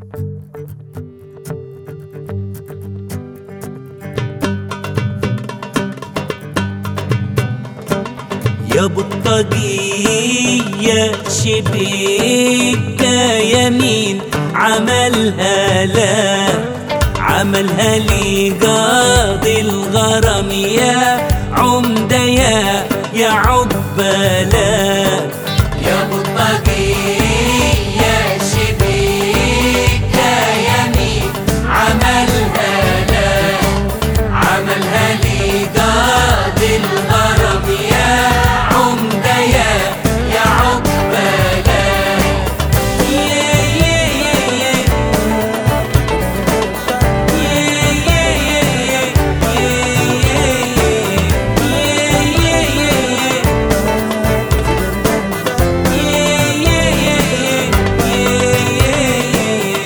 يا بطاقية شبيكة يمين عملها لا عملها لي قاضي الغرام يا عمدة يا يا عبالة يا بطاقية شبيكة يمين عملها لا عملها لي قاضي الغرام يا عمدة يا يا عقبالة يا يا يا يا يا يا يا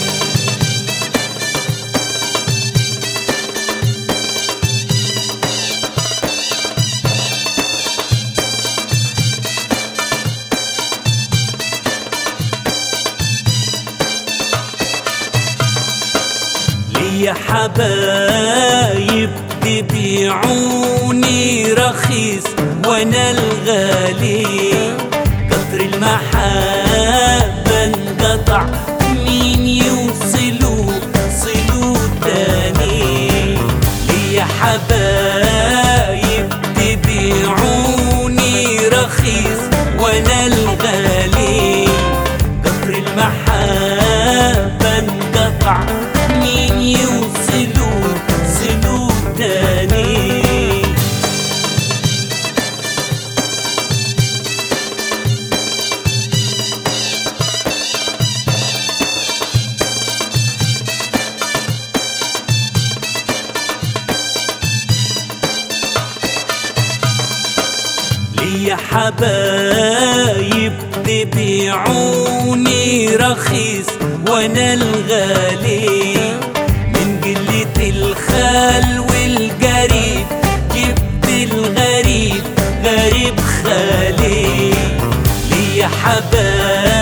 ليا حبايب تبيعوني رخيص وانا الغالي قطر المحبة انقطع مين يوصلوا صلوا تاني ليا حبايب تبيعوني رخيص وانا الغالي قطر المحبة انقطع مين يوصلوا صلوا تاني ليا حبايب تبيعوني رخيص وانا الغالي من قلة الخال والقريب جبت الغريب غريب خالي ليا حبايب